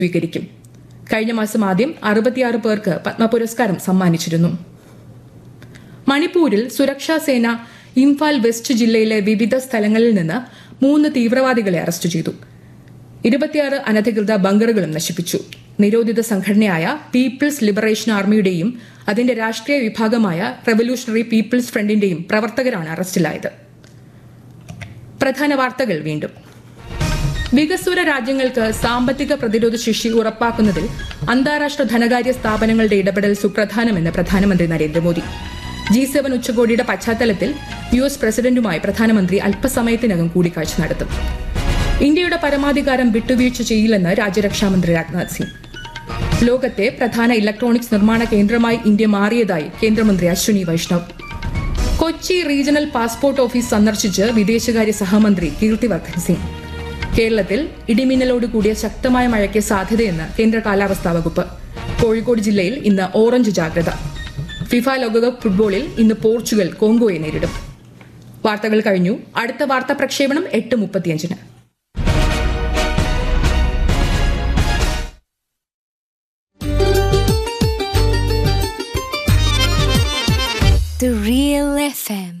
സ്വീകരിക്കും കഴിഞ്ഞ മാസം ആദ്യം അറുപത്തിയാറ് പേർക്ക് പത്മ പുരസ്കാരം സമ്മാനിച്ചിരുന്നു മണിപ്പൂരിൽ സുരക്ഷാ സേന ഇംഫാൽ വെസ്റ്റ് ജില്ലയിലെ വിവിധ സ്ഥലങ്ങളിൽ നിന്ന് മൂന്ന് തീവ്രവാദികളെ അറസ്റ്റ് ചെയ്തു ഇരുപത്തിയാറ് അനധികൃത ബങ്കറുകളും നശിപ്പിച്ചു നിരോധിത സംഘടനയായ പീപ്പിൾസ് ലിബറേഷൻ ആർമിയുടെയും അതിന്റെ രാഷ്ട്രീയ വിഭാഗമായ റവല്യൂഷണറി പീപ്പിൾസ് ഫ്രണ്ടിന്റെയും പ്രവർത്തകരാണ് അറസ്റ്റിലായത് പ്രധാന വാർത്തകൾ വീണ്ടും വികസ്വര രാജ്യങ്ങൾക്ക് സാമ്പത്തിക പ്രതിരോധ ശേഷി ഉറപ്പാക്കുന്നതിൽ അന്താരാഷ്ട്ര ധനകാര്യ സ്ഥാപനങ്ങളുടെ ഇടപെടൽ സുപ്രധാനമെന്ന് പ്രധാനമന്ത്രി നരേന്ദ്രമോദി ജി സെവൻ ഉച്ചകോടിയുടെ പശ്ചാത്തലത്തിൽ യു എസ് പ്രസിഡന്റുമായി പ്രധാനമന്ത്രി അല്പസമയത്തിനകം കൂടിക്കാഴ്ച നടത്തും ഇന്ത്യയുടെ പരമാധികാരം വിട്ടുവീഴ്ച ചെയ്യില്ലെന്ന് രാജ്യരക്ഷാമന്ത്രി രാജ്നാഥ് സിംഗ് ലോകത്തെ പ്രധാന ഇലക്ട്രോണിക്സ് നിർമ്മാണ കേന്ദ്രമായി ഇന്ത്യ മാറിയതായി കേന്ദ്രമന്ത്രി Ashwini Vaishnaw Kochi regional passport office സന്ദർശിച്ച് വിദേശകാര്യ സഹമന്ത്രി കീർത്തിവർദ്ധൻ സിംഗ് കേരളത്തിൽ ഇടിമിന്നലോട് കൂടിയ ശക്തമായ മഴയ്ക്ക് സാധ്യതയെന്ന് കേന്ദ്ര കാലാവസ്ഥാ വകുപ്പ് കോഴിക്കോട് ജില്ലയിൽ ഇന്ന് ഓറഞ്ച് ജാഗ്രത ഫിഫ ലോകകപ്പ് ഫുട്ബോളിൽ ഇന്ന് പോർച്ചുഗൽ കോങ്കോയെ നേരിടും വാർത്തകൾ കഴിഞ്ഞു അടുത്ത വാർത്താ പ്രക്ഷേപണം എട്ട് മുപ്പത്തിയഞ്ചിന് The Real FM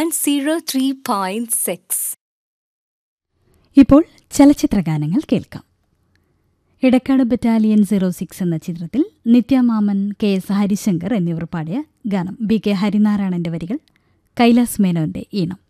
103.6. ഇപ്പോൾ ചലച്ചിത്ര ഗാനങ്ങൾ കേൾക്കാം ഇടക്കാട് ബറ്റാലിയൻ സീറോ സിക്സ് എന്ന ചിത്രത്തിൽ നിത്യമാമൻ കെ എസ് ഹരിശങ്കർ എന്നിവർ പാടിയ ഗാനം ബി കെ ഹരിനാരായണന്റെ വരികൾ കൈലാസ് മേനോന്റെ ഈണം